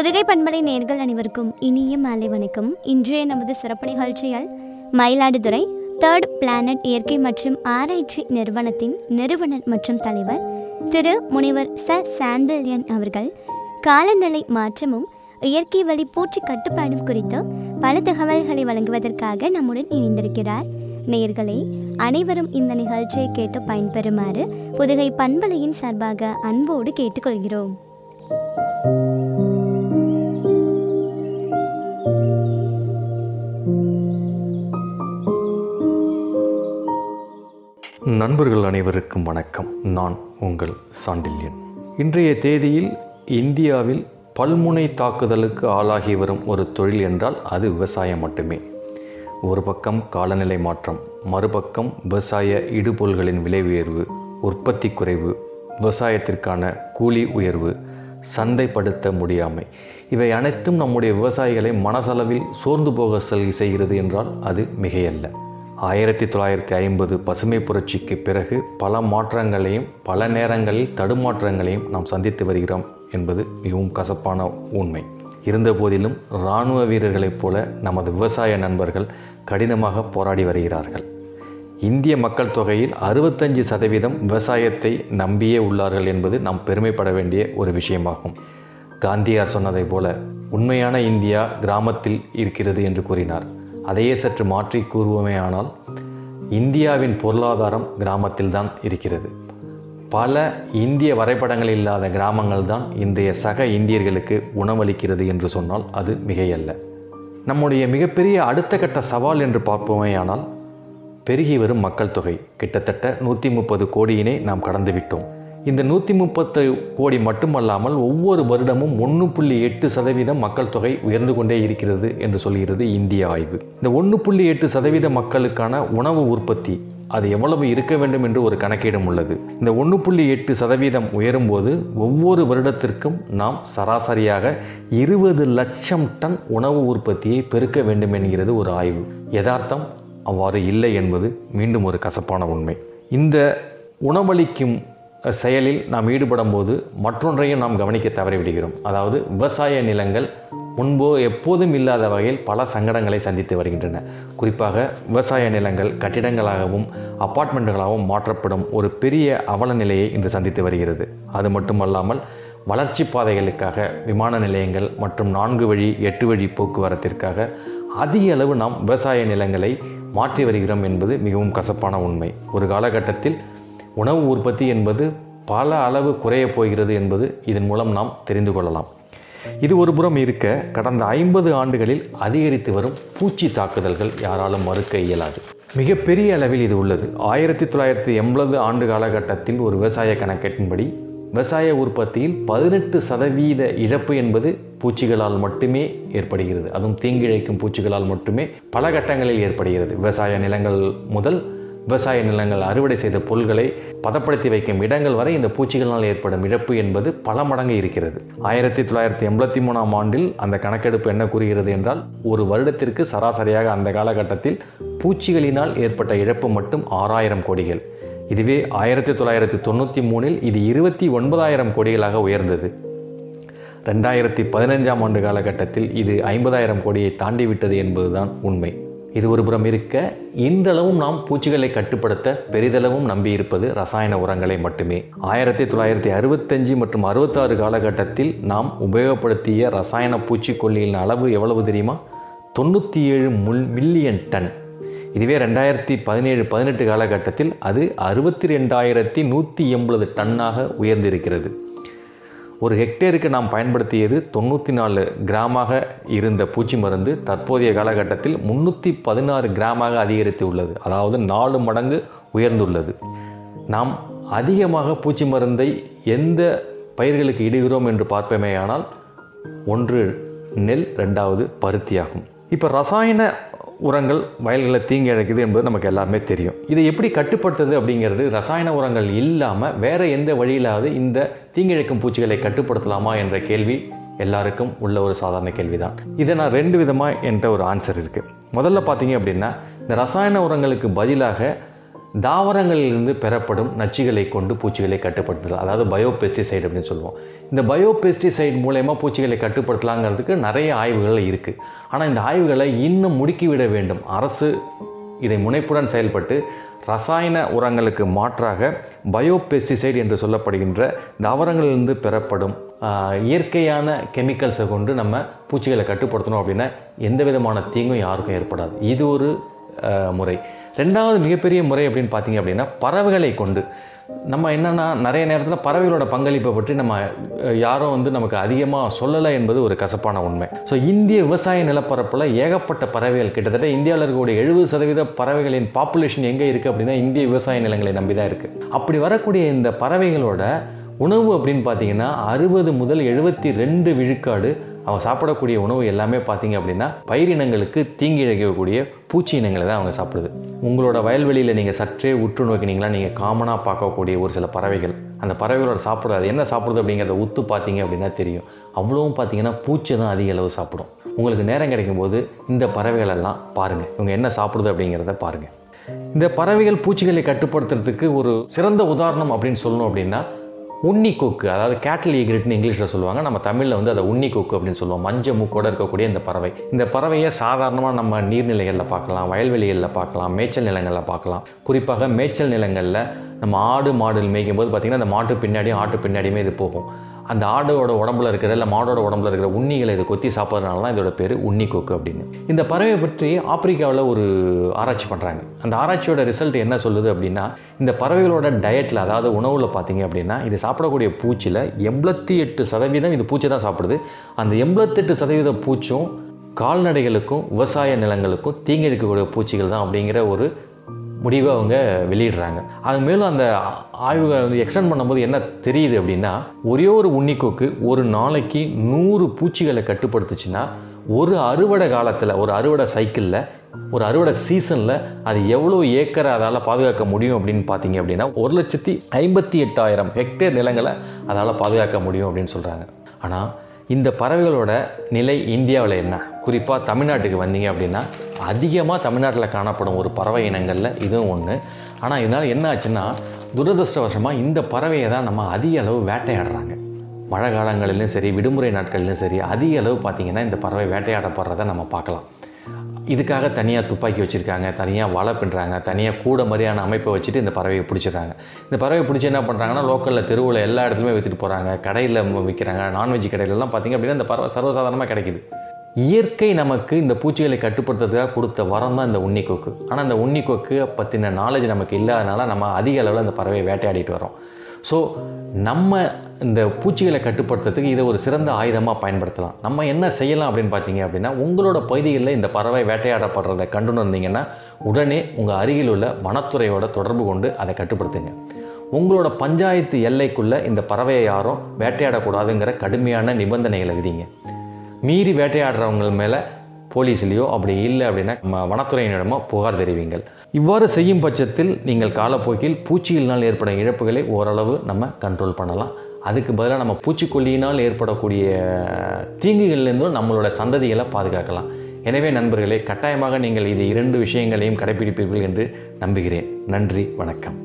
புதுகை பண்பலை நேர்கள் அனைவருக்கும் இனிய மாலை வணக்கம் இன்றைய நமது சிறப்பு நிகழ்ச்சியில் மயிலாடுதுறை தேர்ட் பிளானட் இயற்கை மற்றும் ஆராய்ச்சி நிறுவனத்தின் நிறுவனர் மற்றும் தலைவர் திரு முனைவர் ச சாண்டல்யன் அவர்கள் காலநிலை மாற்றமும் இயற்கை வழி பூச்சி கட்டுப்பாடும் குறித்து பல தகவல்களை வழங்குவதற்காக நம்முடன் இணைந்திருக்கிறார் நேயர்களே அனைவரும் இந்த நிகழ்ச்சியை கேட்டு பயன்பெறுமாறு புதுகை பண்பலையின் சார்பாக அன்போடு கேட்டுக்கொள்கிறோம் நண்பர்கள் அனைவருக்கும் வணக்கம் நான் உங்கள் சாண்டில்யன் இன்றைய தேதியில் இந்தியாவில் பல்முனை தாக்குதலுக்கு ஆளாகி வரும் ஒரு தொழில் என்றால் அது விவசாயம் மட்டுமே ஒரு பக்கம் காலநிலை மாற்றம் மறுபக்கம் விவசாய இடுபொருள்களின் விலை உயர்வு உற்பத்தி குறைவு விவசாயத்திற்கான கூலி உயர்வு சந்தைப்படுத்த முடியாமை இவை அனைத்தும் நம்முடைய விவசாயிகளை மனசளவில் சோர்ந்து போக செல் செய்கிறது என்றால் அது மிகையல்ல ஆயிரத்தி தொள்ளாயிரத்தி ஐம்பது பசுமை புரட்சிக்கு பிறகு பல மாற்றங்களையும் பல நேரங்களில் தடுமாற்றங்களையும் நாம் சந்தித்து வருகிறோம் என்பது மிகவும் கசப்பான உண்மை இருந்தபோதிலும் இராணுவ வீரர்களைப் போல நமது விவசாய நண்பர்கள் கடினமாக போராடி வருகிறார்கள் இந்திய மக்கள் தொகையில் அறுபத்தஞ்சு சதவீதம் விவசாயத்தை நம்பியே உள்ளார்கள் என்பது நாம் பெருமைப்பட வேண்டிய ஒரு விஷயமாகும் காந்தியார் சொன்னதைப் போல உண்மையான இந்தியா கிராமத்தில் இருக்கிறது என்று கூறினார் அதையே சற்று மாற்றி கூறுவோமே ஆனால் இந்தியாவின் பொருளாதாரம் கிராமத்தில்தான் இருக்கிறது பல இந்திய வரைபடங்கள் இல்லாத கிராமங்கள் தான் இன்றைய சக இந்தியர்களுக்கு உணவளிக்கிறது என்று சொன்னால் அது மிகையல்ல நம்முடைய மிகப்பெரிய அடுத்த கட்ட சவால் என்று பார்ப்போமேயானால் பெருகி வரும் மக்கள் தொகை கிட்டத்தட்ட நூற்றி முப்பது கோடியினை நாம் கடந்து விட்டோம் இந்த நூற்றி முப்பத்து கோடி மட்டுமல்லாமல் ஒவ்வொரு வருடமும் ஒன்று புள்ளி எட்டு சதவீதம் மக்கள் தொகை உயர்ந்து கொண்டே இருக்கிறது என்று சொல்கிறது இந்திய ஆய்வு இந்த ஒன்று புள்ளி எட்டு சதவீத மக்களுக்கான உணவு உற்பத்தி அது எவ்வளவு இருக்க வேண்டும் என்று ஒரு கணக்கீடும் உள்ளது இந்த ஒன்று புள்ளி எட்டு சதவீதம் உயரும்போது ஒவ்வொரு வருடத்திற்கும் நாம் சராசரியாக இருபது லட்சம் டன் உணவு உற்பத்தியை பெருக்க வேண்டும் என்கிறது ஒரு ஆய்வு யதார்த்தம் அவ்வாறு இல்லை என்பது மீண்டும் ஒரு கசப்பான உண்மை இந்த உணவளிக்கும் செயலில் நாம் ஈடுபடும் போது மற்றொன்றையும் நாம் கவனிக்க தவறிவிடுகிறோம் அதாவது விவசாய நிலங்கள் முன்போ எப்போதும் இல்லாத வகையில் பல சங்கடங்களை சந்தித்து வருகின்றன குறிப்பாக விவசாய நிலங்கள் கட்டிடங்களாகவும் அப்பார்ட்மெண்ட்டுகளாகவும் மாற்றப்படும் ஒரு பெரிய அவல நிலையை இன்று சந்தித்து வருகிறது அது மட்டுமல்லாமல் வளர்ச்சி பாதைகளுக்காக விமான நிலையங்கள் மற்றும் நான்கு வழி எட்டு வழி போக்குவரத்திற்காக அதிக அளவு நாம் விவசாய நிலங்களை மாற்றி வருகிறோம் என்பது மிகவும் கசப்பான உண்மை ஒரு காலகட்டத்தில் உணவு உற்பத்தி என்பது பல அளவு குறையப் போகிறது என்பது இதன் மூலம் நாம் தெரிந்து கொள்ளலாம் இது ஒரு புறம் இருக்க கடந்த ஐம்பது ஆண்டுகளில் அதிகரித்து வரும் பூச்சி தாக்குதல்கள் யாராலும் மறுக்க இயலாது மிகப்பெரிய அளவில் இது உள்ளது ஆயிரத்தி தொள்ளாயிரத்தி எண்பது ஆண்டு காலகட்டத்தில் ஒரு விவசாய கணக்கெட்டின்படி விவசாய உற்பத்தியில் பதினெட்டு சதவீத இழப்பு என்பது பூச்சிகளால் மட்டுமே ஏற்படுகிறது அதுவும் தீங்கிழைக்கும் பூச்சிகளால் மட்டுமே பல கட்டங்களில் ஏற்படுகிறது விவசாய நிலங்கள் முதல் விவசாய நிலங்கள் அறுவடை செய்த பொருள்களை பதப்படுத்தி வைக்கும் இடங்கள் வரை இந்த பூச்சிகளால் ஏற்படும் இழப்பு என்பது பல மடங்கு இருக்கிறது ஆயிரத்தி தொள்ளாயிரத்தி எண்பத்தி மூணாம் ஆண்டில் அந்த கணக்கெடுப்பு என்ன கூறுகிறது என்றால் ஒரு வருடத்திற்கு சராசரியாக அந்த காலகட்டத்தில் பூச்சிகளினால் ஏற்பட்ட இழப்பு மட்டும் ஆறாயிரம் கோடிகள் இதுவே ஆயிரத்தி தொள்ளாயிரத்தி தொண்ணூற்றி மூணில் இது இருபத்தி ஒன்பதாயிரம் கோடிகளாக உயர்ந்தது ரெண்டாயிரத்தி பதினஞ்சாம் ஆண்டு காலகட்டத்தில் இது ஐம்பதாயிரம் கோடியை தாண்டி விட்டது என்பதுதான் உண்மை இது ஒரு புறம் இருக்க இன்றளவும் நாம் பூச்சிகளை கட்டுப்படுத்த பெரிதளவும் நம்பியிருப்பது ரசாயன உரங்களை மட்டுமே ஆயிரத்தி தொள்ளாயிரத்தி அறுபத்தஞ்சு மற்றும் அறுபத்தாறு காலகட்டத்தில் நாம் உபயோகப்படுத்திய ரசாயன பூச்சிக்கொல்லியின் அளவு எவ்வளவு தெரியுமா தொண்ணூற்றி ஏழு முல் மில்லியன் டன் இதுவே ரெண்டாயிரத்தி பதினேழு பதினெட்டு காலகட்டத்தில் அது அறுபத்தி ரெண்டாயிரத்தி நூற்றி எண்பது டன்னாக உயர்ந்திருக்கிறது ஒரு ஹெக்டேருக்கு நாம் பயன்படுத்தியது தொண்ணூற்றி நாலு கிராமாக இருந்த பூச்சி மருந்து தற்போதைய காலகட்டத்தில் முந்நூற்றி பதினாறு கிராமாக அதிகரித்து உள்ளது அதாவது நாலு மடங்கு உயர்ந்துள்ளது நாம் அதிகமாக பூச்சி மருந்தை எந்த பயிர்களுக்கு இடுகிறோம் என்று பார்ப்போமேயானால் ஒன்று நெல் ரெண்டாவது பருத்தியாகும் இப்போ ரசாயன உரங்கள் வயல்களை தீங்கி இழைக்குது என்பது நமக்கு எல்லாமே தெரியும் இதை எப்படி கட்டுப்படுத்துறது அப்படிங்கிறது ரசாயன உரங்கள் இல்லாமல் வேறு எந்த வழியிலாவது இந்த தீங்கிழைக்கும் பூச்சிகளை கட்டுப்படுத்தலாமா என்ற கேள்வி எல்லாருக்கும் உள்ள ஒரு சாதாரண கேள்வி தான் இதை நான் ரெண்டு விதமாக என்கிட்ட ஒரு ஆன்சர் இருக்குது முதல்ல பார்த்தீங்க அப்படின்னா இந்த ரசாயன உரங்களுக்கு பதிலாக தாவரங்களிலிருந்து பெறப்படும் நச்சுகளை கொண்டு பூச்சிகளை கட்டுப்படுத்துதல் அதாவது பயோ பெஸ்டிசைடு அப்படின்னு சொல்லுவோம் இந்த பயோபெஸ்டிசைட் மூலயமா பூச்சிகளை கட்டுப்படுத்தலாங்கிறதுக்கு நிறைய ஆய்வுகள் இருக்குது ஆனால் இந்த ஆய்வுகளை இன்னும் முடுக்கிவிட வேண்டும் அரசு இதை முனைப்புடன் செயல்பட்டு ரசாயன உரங்களுக்கு மாற்றாக பயோபெஸ்டிசைட் என்று சொல்லப்படுகின்ற தாவரங்களிலிருந்து பெறப்படும் ஆஹ், இயற்கையான கெமிக்கல்ஸை கொண்டு நம்ம பூச்சிகளை கட்டுப்படுத்தணும் அப்படின்னா எந்த விதமான தீங்கும் யாருக்கும் ஏற்படாது இது ஒரு ஆஹ், முறை ரெண்டாவது மிகப்பெரிய முறை அப்படின்னு பார்த்தீங்க அப்படின்னா பறவைகளை கொண்டு நம்ம என்னென்னா நிறைய நேரத்தில் பறவைகளோட பங்களிப்பை பற்றி நம்ம அஹ், யாரும் வந்து நமக்கு அதிகமாக சொல்லலை என்பது ஒரு கசப்பான உண்மை ஸோ இந்திய விவசாய நிலப்பரப்பில் ஏகப்பட்ட பறவைகள் கிட்டத்தட்ட இந்தியாவில் இருக்கக்கூடிய எழுபது சதவீத பறவைகளின் பாப்புலேஷன் எங்கே இருக்குது அப்படின்னா இந்திய விவசாய நிலங்களை நம்பி தான் இருக்குது அப்படி வரக்கூடிய இந்த பறவைகளோட உணவு அப்படின்னு பார்த்தீங்கன்னா அறுபது முதல் எழுபத்தி ரெண்டு விழுக்காடு அவங்க சாப்பிடக்கூடிய உணவு எல்லாமே பார்த்தீங்க அப்படின்னா பயிரினங்களுக்கு தீங்கி இழைக்கக்கூடிய பூச்சி இனங்களை தான் அவங்க சாப்பிடுது உங்களோட வயல்வெளியில் நீங்கள் சற்றே உற்று நோக்கினீங்களா நீங்கள் காமனாக பார்க்கக்கூடிய ஒரு சில பறவைகள் அந்த பறவைகளோட சாப்பிடுறது அது என்ன சாப்பிடுது அப்படிங்கிறத உத்து பார்த்தீங்க அப்படின்னா தெரியும் அவ்வளவும் பார்த்தீங்கன்னா பூச்சி தான் அதிக அளவு சாப்பிடும் உங்களுக்கு நேரம் கிடைக்கும் போது இந்த பறவைகளெல்லாம் பாருங்கள் இவங்க என்ன சாப்பிடுது அப்படிங்கிறத பாருங்கள் இந்த பறவைகள் பூச்சிகளை கட்டுப்படுத்துறதுக்கு ஒரு சிறந்த உதாரணம் அப்படின்னு சொல்லணும் அப்படின்னா உண்ணி கொக்கு அதாவது கேட்டில் ஈக்ரெட்னு இங்கிலீஷில் சொல்லுவாங்க நம்ம தமிழில் வந்து அதை உண்ணி கொக்கு அப்படின்னு சொல்லுவோம் மஞ்சள் மூக்கோட இருக்கக்கூடிய இந்த பறவை இந்த பறவையை சாதாரணமாக நம்ம நீர்நிலைகளில் பார்க்கலாம் வயல்வெளிகளில் பார்க்கலாம் மேய்ச்சல் நிலங்களில் பார்க்கலாம் குறிப்பாக மேய்ச்சல் நிலங்களில் நம்ம ஆடு மாடு மேய்க்கும் போது பார்த்திங்கன்னா அந்த மாட்டு பின்னாடியும் ஆட்டு பின்னாடியுமே இது போகும் அந்த ஆடோட உடம்புல இருக்கிற இல்லை மாடோட உடம்புல இருக்கிற உண்ணிகளை இது கொத்தி சாப்பிட்றதுனால தான் இதோட பேர் உண்ணி கொக்கு அப்படின்னு இந்த பறவையை பற்றி ஆப்பிரிக்காவில் ஒரு ஆராய்ச்சி பண்ணுறாங்க அந்த ஆராய்ச்சியோட ரிசல்ட் என்ன சொல்லுது அப்படின்னா இந்த பறவைகளோட டயட்டில் அதாவது உணவில் பார்த்தீங்க அப்படின்னா இது சாப்பிடக்கூடிய பூச்சியில் எண்பத்தி எட்டு சதவீதம் இது பூச்சி தான் சாப்பிடுது அந்த எண்பத்தெட்டு சதவீத பூச்சும் கால்நடைகளுக்கும் விவசாய நிலங்களுக்கும் தீங்கிழைக்கக்கூடிய பூச்சிகள் தான் அப்படிங்கிற ஒரு முடிவை அவங்க வெளியிடுறாங்க அது மேலும் அந்த ஆய்வுகளை வந்து எக்ஸ்டெண்ட் பண்ணும்போது என்ன தெரியுது அப்படின்னா ஒரே ஒரு உன்னிக்கோக்கு ஒரு நாளைக்கு நூறு பூச்சிகளை கட்டுப்படுத்துச்சுன்னா ஒரு அறுவடை காலத்தில் ஒரு அறுவடை சைக்கிளில் ஒரு அறுவடை சீசனில் அது எவ்வளோ ஏக்கரை அதால் பாதுகாக்க முடியும் அப்படின்னு பார்த்தீங்க அப்படின்னா ஒரு லட்சத்தி ஐம்பத்தி எட்டாயிரம் ஹெக்டேர் நிலங்களை அதால் பாதுகாக்க முடியும் அப்படின்னு சொல்கிறாங்க ஆனால் இந்த பறவைகளோட நிலை இந்தியாவில் என்ன குறிப்பாக தமிழ்நாட்டுக்கு வந்தீங்க அப்படின்னா அதிகமாக தமிழ்நாட்டில் காணப்படும் ஒரு பறவை இனங்களில் இதுவும் ஒன்று ஆனால் இதனால் என்ன ஆச்சுன்னா துரதிருஷ்டவசமாக இந்த பறவையை தான் நம்ம அதிக அளவு வேட்டையாடுறாங்க மழை காலங்களிலும் சரி விடுமுறை நாட்களிலும் சரி அதிக அளவு பார்த்திங்கன்னா இந்த பறவை வேட்டையாடப்படுறதை நம்ம பார்க்கலாம் இதுக்காக தனியாக துப்பாக்கி வச்சுருக்காங்க தனியாக வலை பின்னுறாங்க தனியாக கூட மாதிரியான அமைப்பை வச்சுட்டு இந்த பறவையை பிடிச்சிடுறாங்க இந்த பறவையை பிடிச்சி என்ன பண்ணுறாங்கன்னா லோக்கலில் தெருவில் எல்லா இடத்துலையுமே விற்றுட்டு போகிறாங்க கடையில் விற்கிறாங்க நான்வெஜ் கடையிலலாம் பார்த்திங்க அப்படின்னா இந்த பறவை சர்வசாதாரணமாக கிடைக்குது இயற்கை நமக்கு இந்த பூச்சிகளை கட்டுப்படுத்துறதுக்காக கொடுத்த வரம் தான் இந்த உன்னிக்கொக்கு ஆனால் இந்த உன்னிக்கொக்கு பற்றின நாலேஜ் நமக்கு இல்லாதனால நம்ம அதிக அளவில் அந்த பறவையை வேட்டையாடிட்டு வரோம் ஸோ நம்ம இந்த பூச்சிகளை கட்டுப்படுத்துறதுக்கு இதை ஒரு சிறந்த ஆயுதமாக பயன்படுத்தலாம் நம்ம என்ன செய்யலாம் அப்படின்னு பார்த்தீங்க அப்படின்னா உங்களோட பகுதிகளில் இந்த பறவை வேட்டையாடப்படுறதை கண்டுணர்ந்தீங்கன்னா உடனே உங்கள் அருகில் உள்ள வனத்துறையோட தொடர்பு கொண்டு அதை கட்டுப்படுத்துங்க உங்களோட பஞ்சாயத்து எல்லைக்குள்ளே இந்த பறவையை யாரும் வேட்டையாடக்கூடாதுங்கிற கடுமையான நிபந்தனைகளை விதிங்க மீறி வேட்டையாடுறவங்க மேலே போலீஸ்லேயோ அப்படி இல்லை அப்படின்னா நம்ம வனத்துறையினரிடமோ புகார் தெரிவிங்கள் இவ்வாறு செய்யும் பட்சத்தில் நீங்கள் காலப்போக்கில் பூச்சிகளினால் ஏற்படும் இழப்புகளை ஓரளவு நம்ம கண்ட்ரோல் பண்ணலாம் அதுக்கு பதிலாக நம்ம பூச்சிக்கொல்லியினால் ஏற்படக்கூடிய தீங்குகள்லேருந்தும் நம்மளோட சந்ததிகளை பாதுகாக்கலாம் எனவே நண்பர்களே கட்டாயமாக நீங்கள் இது இரண்டு விஷயங்களையும் கடைபிடிப்பீர்கள் என்று நம்புகிறேன் நன்றி வணக்கம்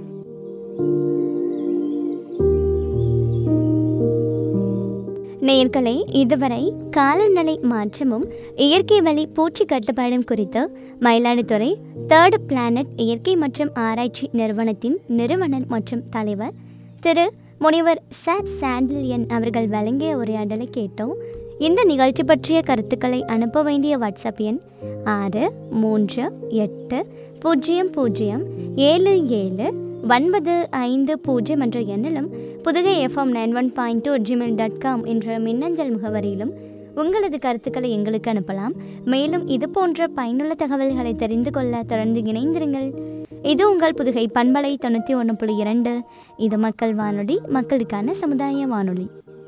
நேயர்களே இதுவரை காலநிலை மாற்றமும் இயற்கை வழி பூச்சி கட்டுப்பாடும் குறித்து மயிலாடுதுறை தேர்ட் பிளானட் இயற்கை மற்றும் ஆராய்ச்சி நிறுவனத்தின் நிறுவனர் மற்றும் தலைவர் திரு முனிவர் ச சாண்டில்யன் அவர்கள் வழங்கிய உரையாடலை கேட்டோம் இந்த நிகழ்ச்சி பற்றிய கருத்துக்களை அனுப்ப வேண்டிய வாட்ஸ்அப் எண் ஆறு மூன்று எட்டு பூஜ்ஜியம் பூஜ்ஜியம் ஏழு ஏழு ஒன்பது ஐந்து பூஜ்ஜியம் என்ற எண்ணிலும் Pudugai FM nine one point two Gmail dot com என்ற மின்னஞ்சல் முகவரியிலும் உங்களது கருத்துக்களை எங்களுக்கு அனுப்பலாம் மேலும் இது போன்ற பயனுள்ள தகவல்களை தெரிந்து கொள்ள தொடர்ந்து இணைந்திருங்கள் இது உங்கள் புதுகை பண்பலை தொண்ணூற்றி ஒன்று புள்ளி இரண்டு இது மக்கள் வானொலி மக்களுக்கான சமுதாய வானொலி